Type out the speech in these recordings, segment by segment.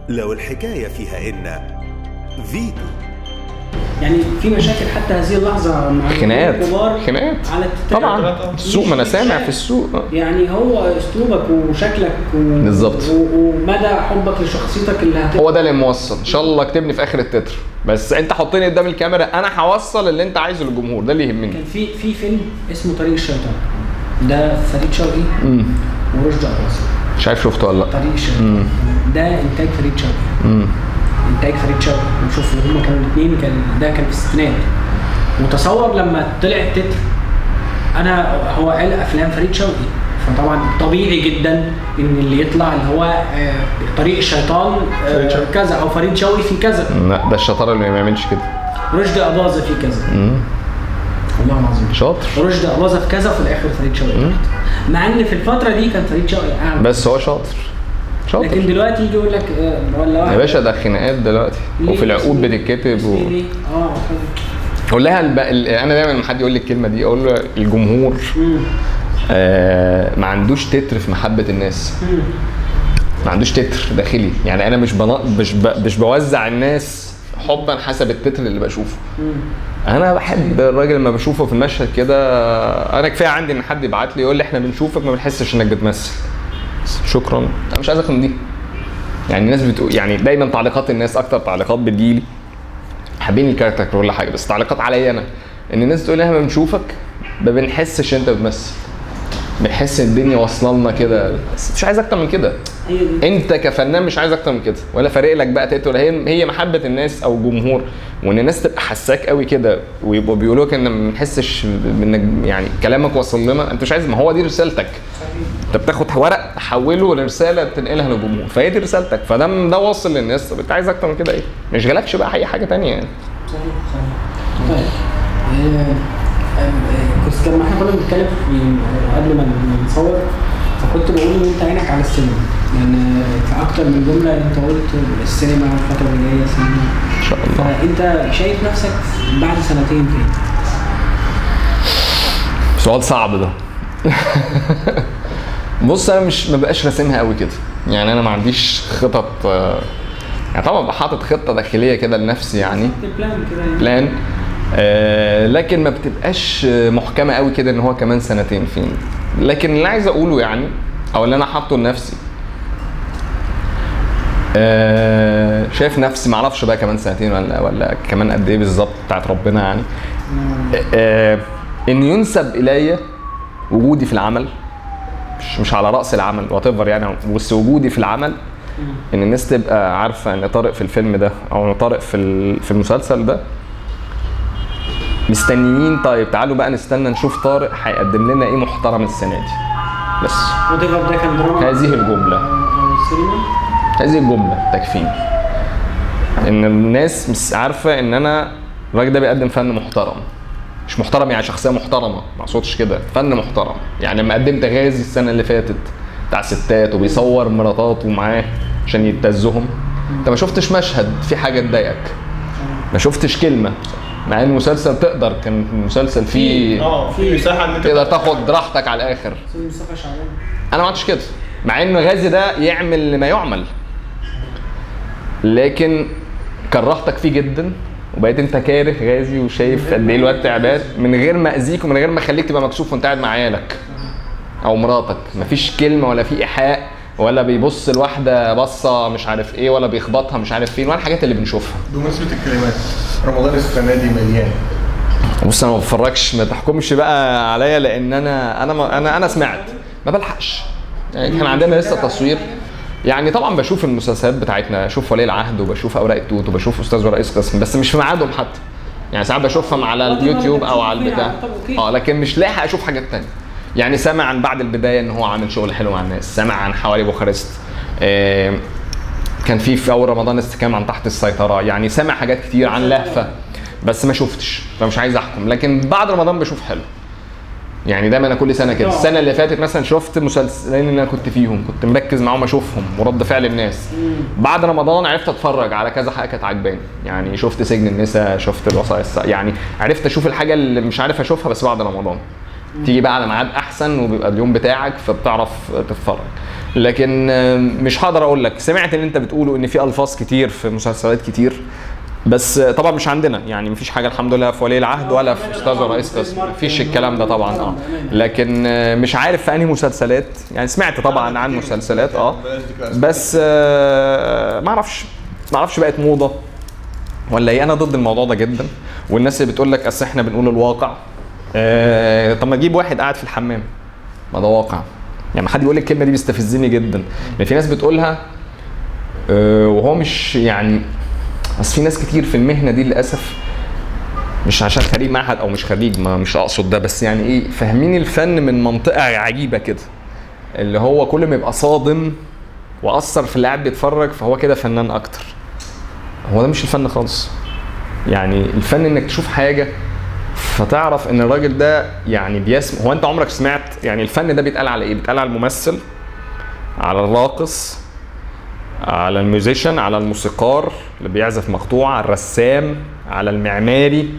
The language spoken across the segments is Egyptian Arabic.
لو الحكاية فيها إن فيتو يعني في مشاكل حتى هذه اللحظه مع خناقات الكبار خناقات على التتابع. طبعا السوق ما انا مش- سامع مش- في السوق آه. يعني هو اسلوبك وشكلك و... بالظبط. و... ومدى حبك لشخصيتك اللي هتبقى هو ده اللي موصل ان شاء الله اكتبني في اخر التتر بس انت حطني قدام الكاميرا انا هوصل اللي انت عايزه للجمهور ده اللي يهمني كان في في فيلم اسمه طريق الشيطان ده فريد شوقي امم ورشدي أباظة مش عارف شفته ولا لا طريق الشيطان ده انتاج فريد شوقي امم انتاج فريد شوقي وشوف هما كانوا الاثنين كان ده كان في الستينات وتصور لما طلع التتر انا هو قال افلام فريد شوقي فطبعا طبيعي جدا ان اللي يطلع اللي هو آه، طريق الشيطان آه، فريد شوقي. كذا او فريد شوقي في كذا لا ده الشطاره اللي ما يعملش كده رشدي اباظه في كذا امم والله العظيم شاطر رشدي اباظه في كذا وفي الاخر فريد شوقي مم. تحت. مع ان في الفتره دي كان فريد شوقي اعلى بس هو شاطر لكن شاطر دلوقتي يجي يقول لك آه، ولا واحد يا باشا ده خناقات دلوقتي ليه؟ وفي العقود ليه؟ بتتكتب و... ليه؟ اه اقول لها الب... ال- انا دايما لما حد يقول لي الكلمه دي اقول له الجمهور مم. آه ما عندوش تتر في محبه الناس مم. ما عندوش تتر داخلي يعني انا مش بنا... مش ب... مش بوزع الناس حبا حسب التتر اللي بشوفه مم. انا بحب الراجل لما بشوفه في المشهد كده انا كفايه عندي ان حد يبعت لي يقول لي احنا بنشوفك ما بنحسش انك بتمثل شكرا انا مش عايز اخد دي يعني الناس بتقول يعني دايما تعليقات الناس اكتر تعليقات بتجيلي حابين الكاركتر كل حاجه بس تعليقات عليا انا ان الناس تقول لي احنا بنشوفك ما بنحسش انت بتمثل بنحس الدنيا واصله لنا كده بس مش عايز اكتر من كده هي دي. انت كفنان مش عايز اكتر من كده ولا فارق لك بقى تقتل هي هي محبه الناس او الجمهور وان الناس تبقى حساك قوي كده ويبقوا بيقولوا لك ان ما بنحسش بانك يعني كلامك وصل لنا انت مش عايز ما هو دي رسالتك انت بتاخد ورق تحوله لرساله تنقلها للجمهور فهي دي رسالتك فده ده واصل للناس طب انت عايز اكتر من كده ايه؟ ما يشغلكش بقى اي حاجه تانية يعني صحيح صحيح طيب آه، آه، كنت لما احنا كنا بنتكلم في- قبل ما ما نصور فكنت بقول ان انت عينك على السينما يعني في اكتر من جمله انت قلت السينما الفتره اللي جايه سينما ان شاء الله فانت شايف نفسك بعد سنتين فين؟ سؤال صعب ده بص انا مش ما بقاش راسمها قوي كده يعني انا ما عنديش خطط آه، يعني طبعا ببقى حاطط خطه داخليه كده لنفسي يعني بلان كده يعني بلان آه لكن ما بتبقاش آه، محكمه قوي كده ان هو كمان سنتين فين لكن اللي عايز اقوله يعني او اللي انا حاطه لنفسي آه شايف نفسي معرفش بقى كمان سنتين ولا ولا كمان قد ايه بالظبط بتاعت ربنا يعني آه ان ينسب الي وجودي في العمل مش مش على راس العمل وات يعني بس وجودي في العمل ان الناس تبقى عارفه ان طارق في الفيلم ده او ان طارق في ال- في المسلسل ده مستنيين طيب تعالوا بقى نستنى نشوف طارق هيقدم لنا ايه محترم السنه دي بس وات ايفر ده كان دراما هذه الجملة. أو- او سينما هذه الجمله تكفيني ان الناس مش عارفه ان انا الراجل ده بيقدم فن محترم مش محترم يعني شخصيه محترمه ما اقصدش كده فن محترم يعني لما قدمت غازي السنه اللي فاتت بتاع ستات وبيصور مراتاته معاه عشان يبتزهم انت ما شفتش مشهد في حاجه تضايقك ما شفتش كلمه مع ان المسلسل تقدر كان المسلسل فيه اه في مساحه ان انت تقدر تاخد راحتك على الاخر استاذ مصطفى شعبان انا ما عملتش كده مع ان غازي ده يعمل ما يعمل لكن كرهتك فيه جدا وبقيت انت كاره غازي وشايف قد ايه الواد تعبان من غير ما اذيك ومن غير ما اخليك تبقى مكسوف وانت قاعد مع عيالك او مراتك مفيش كلمه ولا في ايحاء ولا بيبص لواحده بصه مش عارف ايه ولا بيخبطها مش عارف فين ولا الحاجات اللي بنشوفها بمناسبه الكلمات رمضان السنه دي مليان بص انا ما بتفرجش ما تحكمش بقى عليا لان انا انا ما انا انا سمعت ما بلحقش يعني احنا عندنا لسه تصوير يعني طبعا بشوف المسلسلات بتاعتنا بشوف ولي العهد وبشوف اوراق التوت وبشوف استاذ ورئيس قسم بس مش في ميعادهم حتى يعني ساعات بشوفهم على آه، طبعاً اليوتيوب او على بتشوف البتاع فيها، طب أوكي. اه لكن مش لاحق اشوف حاجات تانية يعني سامع عن بعد البدايه ان هو عامل شغل حلو مع الناس سامع عن حواري بوخارست آه كان في في اول رمضان استكام عن تحت السيطره يعني سامع حاجات كتير عن لهفه بس ما شفتش فمش عايز احكم لكن بعد رمضان بشوف حلو يعني دايما انا كل سنه كده آه. السنه اللي فاتت مثلا شفت مسلسلين اللي انا كنت فيهم كنت مركز معاهم اشوفهم ورد فعل الناس بعد رمضان عرفت اتفرج على كذا حاجه كانت عجباني يعني شفت سجن النساء شفت الوصايا الس- يعني عرفت اشوف الحاجه اللي مش عارف اشوفها بس بعد رمضان تيجي بقى على ميعاد احسن وبيبقى اليوم بتاعك فبتعرف تتفرج لكن آه، مش هقدر اقول لك سمعت اللي انت بتقوله ان في الفاظ كتير في مسلسلات كتير بس آه، طبعا مش عندنا يعني مفيش حاجه الحمد لله في ولي العهد ولا في استاذ ورئيس قسم مفيش الكلام ده طبعا اه لكن آه، مش عارف في انهي مسلسلات يعني سمعت طبعا عن مسلسلات اه بلاش ذكر أسماء. بس آه، ما اعرفش ما اعرفش بقت موضه ولا ايه انا ضد الموضوع ده جدا والناس اللي بتقول لك اصل احنا بنقول الواقع آه طب ما تجيب واحد قاعد في الحمام ما ده واقع يعني ما حد يقول لك الكلمه دي بيستفزني جدا لان في ناس بتقولها آه وهو مش يعني اصل في ناس كتير في المهنه دي للاسف مش عشان خريج معهد او مش خريج ما مش اقصد ده بس يعني ايه فاهمين الفن من منطقه عجيبه كده اللي هو كل ما يبقى صادم واثر في اللي قاعد بيتفرج فهو كده فنان اكتر هو ده مش الفن خالص يعني الفن انك تشوف حاجه فتعرف ان الراجل ده يعني بيسمع هو انت عمرك سمعت يعني الفن ده بيتقال على ايه بيتقال على الممثل على الراقص على الميوزيشن على الموسيقار اللي بيعزف مقطوعه الرسام على المعماري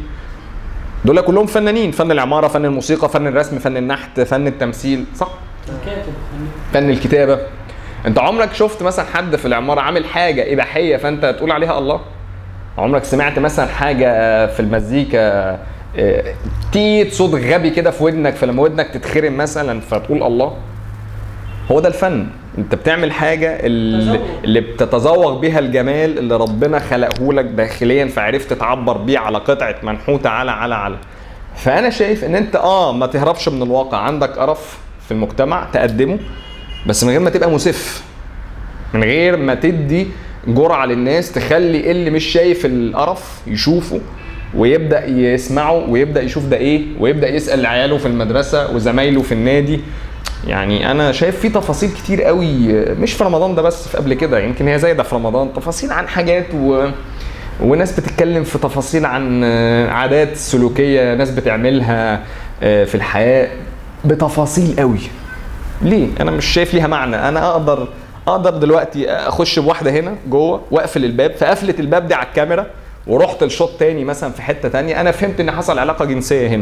دول كلهم فنانين فن العماره فن الموسيقى فن الرسم فن النحت فن التمثيل صح الكاتب فن الكتابه انت عمرك شفت مثلا حد في العماره عامل حاجه اباحيه فانت تقول عليها الله عمرك سمعت مثلا حاجه في المزيكا اه، تيت صوت غبي كده في ودنك فلما ودنك تتخرم مثلا فتقول الله هو ده الفن انت بتعمل حاجه اللي, تذوق. اللي بتتذوق بيها الجمال اللي ربنا خلقه لك داخليا فعرفت تعبر بيه على قطعه منحوته على على على فانا شايف ان انت اه ما تهربش من الواقع عندك قرف في المجتمع تقدمه بس من غير ما تبقى مسف من غير ما تدي جرعه للناس تخلي اللي مش شايف القرف يشوفه ويبدا يسمعه ويبدا يشوف ده ايه ويبدا يسال عياله في المدرسه وزمايله في النادي يعني انا شايف في تفاصيل كتير قوي مش في رمضان ده بس في قبل كده يمكن هي زايده في رمضان تفاصيل عن حاجات و... وناس بتتكلم في تفاصيل عن عادات سلوكيه ناس بتعملها في الحياه بتفاصيل قوي ليه انا مش شايف ليها معنى انا اقدر اقدر دلوقتي اخش بواحده هنا جوه واقفل الباب فقفله الباب دي على الكاميرا ورحت لشوط تاني مثلا في حته تانية انا فهمت ان حصل علاقه جنسيه هنا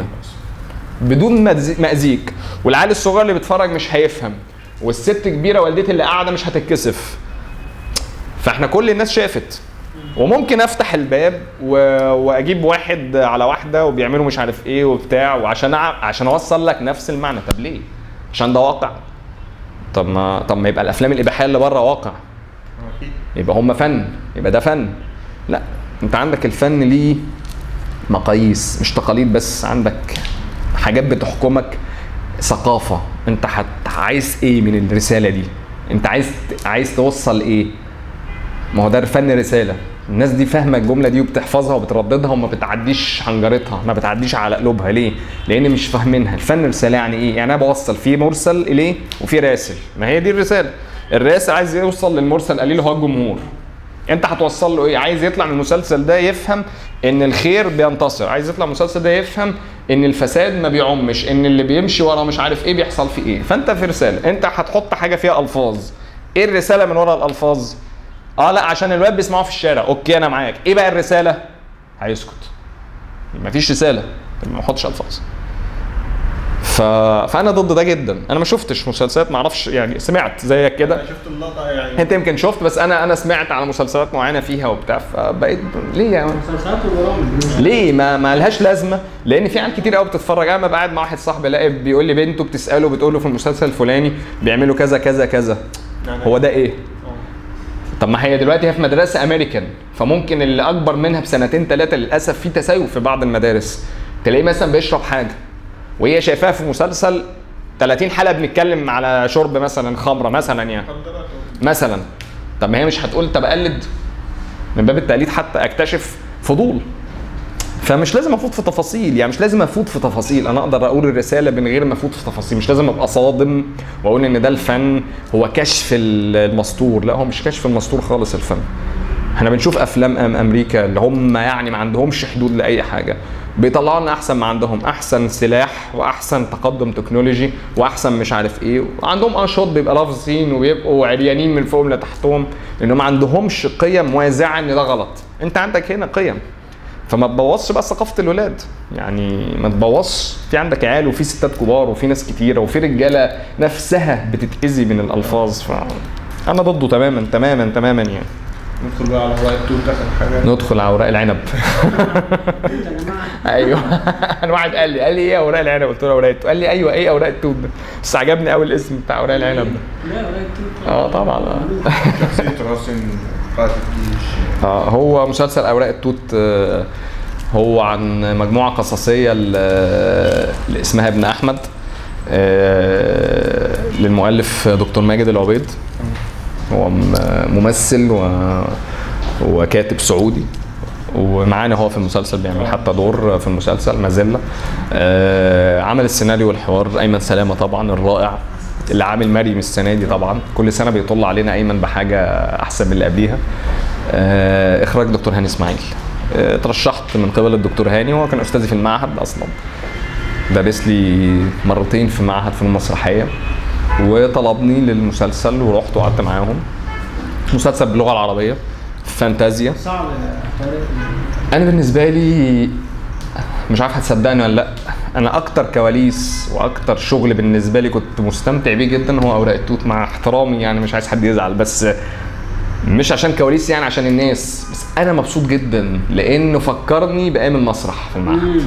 بدون مأذي- مأذيك والعيال الصغير اللي بيتفرج مش هيفهم والست كبيره والدتي اللي قاعده مش هتتكسف فاحنا كل الناس شافت وممكن افتح الباب و... واجيب واحد على واحده وبيعملوا مش عارف ايه وبتاع وعشان أع... عشان اوصل لك نفس المعنى طب ليه؟ عشان ده واقع طب ما طب ما يبقى الافلام الاباحيه اللي بره واقع اكيد يبقى هم فن يبقى ده فن لا انت عندك الفن ليه مقاييس مش تقاليد بس عندك حاجات بتحكمك ثقافه انت حت... عايز ايه من الرساله دي انت عايز عايز توصل ايه ما هو ده الفن رساله الناس دي فاهمه الجمله دي وبتحفظها وبترددها وما بتعديش حنجرتها ما بتعديش على قلوبها ليه لان مش فاهمينها الفن رساله يعني ايه يعني انا بوصل في مرسل اليه وفي راسل ما هي دي الرساله الراسل عايز يوصل للمرسل قليل هو الجمهور انت هتوصل له ايه عايز يطلع من المسلسل ده يفهم ان الخير بينتصر عايز يطلع من المسلسل ده يفهم ان الفساد ما بيعمش ان اللي بيمشي ورا مش عارف ايه بيحصل فيه ايه فانت في رساله انت هتحط حاجه فيها الفاظ ايه الرساله من ورا الالفاظ اه لا عشان الواد بيسمعوه في الشارع اوكي انا معاك ايه بقى الرساله هيسكت مفيش رساله ما احطش الفاظ ف... فانا ضد ده جدا انا ما شفتش مسلسلات ما اعرفش يعني سمعت زيك كده انا شفت اللقطه يعني انت يمكن شفت بس انا انا سمعت على مسلسلات معينه فيها وبتاع فبقيت ليه يا مان؟ مسلسلات وبرامج ليه ما ما لهاش لازمه لان في عيال كتير قوي بتتفرج انا ببقى قاعد مع واحد صاحبي الاقي بيقول لي بنته بتساله بتقول له في المسلسل الفلاني بيعملوا كذا كذا كذا يعني هو ده ايه آه. طب ما هي دلوقتي هي في مدرسه امريكان فممكن اللي اكبر منها بسنتين ثلاثه للاسف في تسيب في بعض المدارس تلاقيه مثلا بيشرب حاجه وهي شايفاها في مسلسل 30 حلقه بنتكلم على شرب مثلا خمره مثلا يعني مخدرات مثلا طب ما هي مش هتقول طب اقلد من باب التقليد حتى اكتشف فضول فمش لازم افوت في تفاصيل يعني مش لازم افوت في تفاصيل انا اقدر اقول الرساله من غير ما افوت في تفاصيل مش لازم ابقى صادم واقول ان ده الفن هو كشف المستور لا هو مش كشف المستور خالص الفن احنا بنشوف افلام أم امريكا اللي هم يعني ما عندهمش حدود لاي حاجه بيطلعوا لنا احسن ما عندهم احسن سلاح واحسن تقدم تكنولوجي واحسن مش عارف ايه وعندهم اه شوط بيبقى لافظين وبيبقوا عريانين من فوقهم لتحتهم لانه ما عندهمش قيم وازعه ان ده غلط انت عندك هنا قيم فما تبوظش بقى ثقافه الولاد يعني ما تبوظش في عندك عيال وفي ستات كبار وفي ناس كتيره وفي رجاله نفسها بتتاذي من الالفاظ ف انا ضده تماما تماما تماما يعني ندخل بقى على هواية التوت اخر حاجة ندخل على اوراق العنب انت يا جماعه ايوه انا واحد قال لي قال لي ايه اوراق العنب قلت له اوراق التوت قال لي ايوه ايه اوراق التوت ده بس عجبني قوي الاسم بتاع اوراق العنب ده لا ولا انت اه طبعا آه. شخصية راسم قائد الجيش آه، هو مسلسل اوراق التوت آه، هو عن مجموعه قصصيه ل- اللي اسمها ابن احمد آه، للمؤلف دكتور ماجد العبيد هو م- ممثل و... وكاتب سعودي ومعانا هو في المسلسل بيعمل حتى دور في المسلسل مازيلا آه عمل السيناريو والحوار ايمن سلامه طبعا الرائع اللي عامل مريم السنه دي طبعا كل سنه بيطل علينا ايمن بحاجه احسن من اللي قبليها آه اخراج دكتور هاني اسماعيل آه ترشحت من قبل الدكتور هاني وهو كان استاذي في المعهد اصلا درس لي مرتين في معهد فنون مسرحيه وطلبني للمسلسل ورحت وقعدت معاهم مسلسل باللغه العربيه فانتازيا صعب طريقة انا بالنسبه لي مش عارف هتصدقني ولا لا انا اكتر كواليس واكتر شغل بالنسبه لي كنت مستمتع بيه جدا هو اوراق التوت مع احترامي يعني مش عايز حد يزعل بس مش عشان كواليس يعني عشان الناس بس انا مبسوط جدا لانه فكرني بايام المسرح في المعهد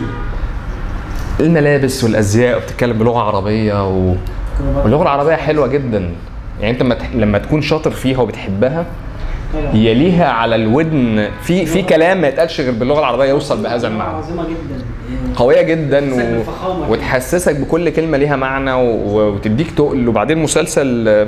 الملابس والازياء وبتتكلم بلغه عربيه و... واللغه العربيه حلوه جدا يعني انت لما تح- لما تكون شاطر فيها وبتحبها طبعا يليها على الودن في في كلام ما يتقالش غير باللغه العربيه يوصل بهذا المعنى عظيمه جدا قويه جدا تحسسك و... بالفخامة كده. وتحسسك بكل كلمه ليها معنى و... وتديك تقل وبعدين مسلسل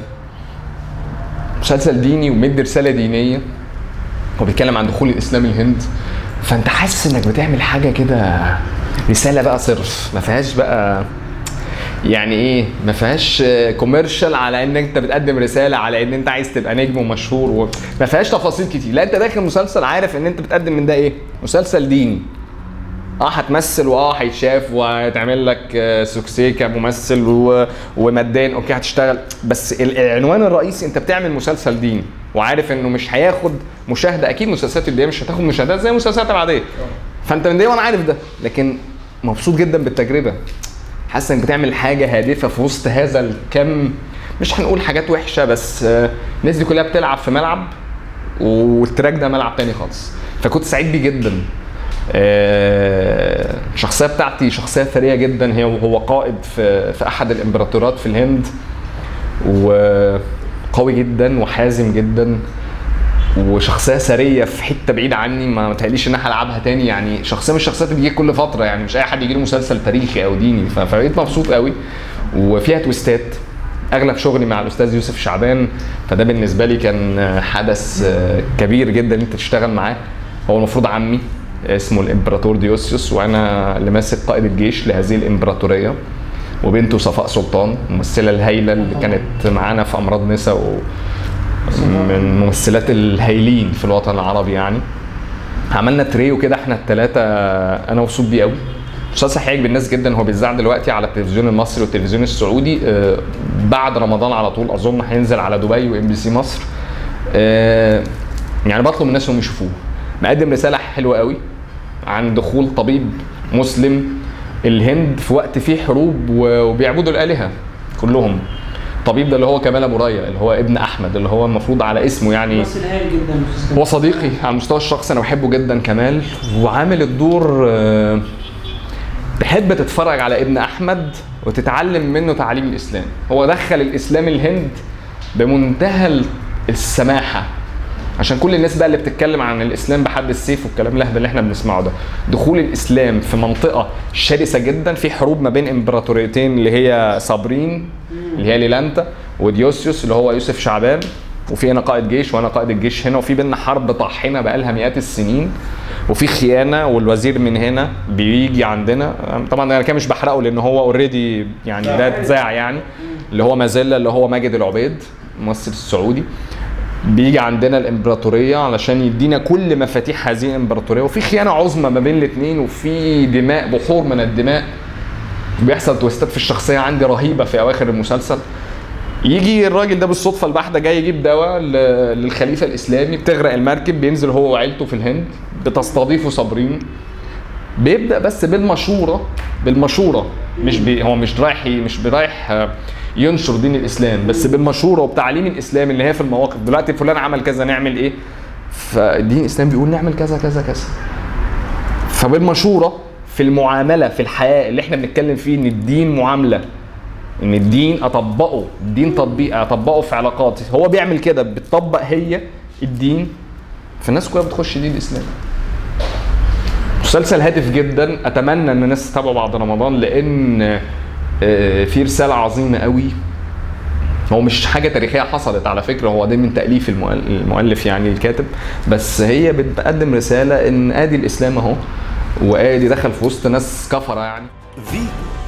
مسلسل ديني ومدي رساله دينيه هو بيتكلم عن دخول الاسلام الهند فانت حاسس انك بتعمل حاجه كده رساله بقى صرف ما فيهاش بقى يعني ايه ما فيهاش كوميرشال على ان انت بتقدم رساله على ان انت عايز تبقى نجم ومشهور و... ما فيهاش تفاصيل كتير لا انت داخل مسلسل عارف ان انت بتقدم من ده ايه مسلسل ديني اه هتمثل واه هيتشاف وهتعمل لك آه، سوكسي كممثل و... وماديا اوكي هتشتغل بس ال- العنوان الرئيسي انت بتعمل مسلسل ديني وعارف انه مش هياخد مشاهده اكيد مسلسلات الدنيا مش هتاخد مشاهدات زي المسلسلات العاديه فانت من دي وانا عارف ده لكن مبسوط جدا بالتجربه حاسس انك بتعمل حاجه هادفه في وسط هذا الكم مش هنقول حاجات وحشه بس آه، الناس دي كلها بتلعب في ملعب والتراك ده ملعب تاني خالص فكنت سعيد بيه جدا آه، الشخصيه بتاعتي شخصيه ثريه جدا هي وهو قائد في في احد الامبراطورات في الهند وقوي جدا وحازم جدا وشخصيه سريه في حته بعيده عني ما متهيأليش ان انا هلعبها تاني يعني شخصيه من الشخصيات اللي بتيجي كل فتره يعني مش اي حد يجي له مسلسل تاريخي او ديني ف- فبقيت مبسوط قوي وفيها تويستات اغلب شغلي مع الاستاذ يوسف شعبان فده بالنسبه لي كان حدث كبير جدا ان انت تشتغل معاه هو المفروض عمي اسمه الامبراطور ديوسيوس وانا اللي ماسك قائد الجيش لهذه الامبراطوريه وبنته صفاء سلطان الممثله الهايله اللي كانت معانا في امراض نساء و من الممثلات الهايلين في الوطن العربي يعني عملنا تريو كده احنا الثلاثه انا مبسوط بيه قوي مسلسل هيعجب الناس جدا هو بيذاع دلوقتي على التلفزيون المصري والتلفزيون السعودي آه، بعد رمضان على طول اظن هينزل على دبي وام بي سي مصر آه، يعني بطلب من الناس انهم يشوفوه مقدم رساله حلوه قوي عن دخول طبيب مسلم الهند في وقت فيه حروب و- وبيعبدوا الالهه كلهم الطبيب ده اللي هو كمال ابو ريا اللي هو ابن احمد اللي هو المفروض على اسمه يعني ممثل هايل جدا أستاذ هو صديقي على المستوى الشخصي انا بحبه جدا كمال وعامل الدور آه، تحب تتفرج على ابن احمد وتتعلم منه تعليم الاسلام هو دخل الاسلام الهند بمنتهى ال- السماحه عشان كل الناس بقى اللي بتتكلم عن الاسلام بحد السيف والكلام الهبل اللي احنا بنسمعه ده دخول الاسلام في منطقه شرسه جدا في حروب ما بين امبراطوريتين اللي هي صابرين اللي هي ليلانتا وديوسيوس اللي هو يوسف شعبان وفي انا قائد جيش وانا قائد الجيش هنا وفي بينا حرب طاحنه بقالها مئات السنين وفي خيانه والوزير من هنا بيجي عندنا طبعا انا كده مش بحرقه لان هو اوريدي يعني ده اتذاع يعني اللي هو مازيلا اللي هو ماجد العبيد الممثل السعودي بيجي عندنا الامبراطوريه علشان يدينا كل مفاتيح هذه الامبراطوريه وفي خيانه عظمى ما بين الاثنين وفي دماء بحور من الدماء بيحصل تويستات في الشخصيه عندي رهيبه في اواخر المسلسل يجي الراجل ده بالصدفه البحته جاي يجيب دواء ل- للخليفه الاسلامي بتغرق المركب بينزل هو وعيلته في الهند بتستضيفه صابرين بيبدا بس بالمشوره بالمشوره مش بي هو مش رايح مش رايح آه، ينشر دين الاسلام بس بالمشوره وبتعليم الاسلام اللي هي في المواقف دلوقتي فلان عمل كذا نعمل ايه فالدين الاسلامي بيقول نعمل كذا كذا كذا فبالمشوره في المعامله في الحياه اللي احنا بنتكلم فيه ان الدين معامله ان الدين اطبقه الدين تطبيق اطبقه في علاقاتي هو بيعمل كده بتطبق هي الدين فالناس كلها بتخش دين الاسلام مسلسل هادف جدا اتمنى ان الناس تتابعه بعد رمضان لان آه، في رساله عظيمه قوي هو مش حاجه تاريخيه حصلت على فكره هو ده من تاليف المؤل- المؤلف يعني الكاتب بس هي بتقدم رساله ان ادي الاسلام اهو وادي دخل في وسط ناس كفره يعني فيتو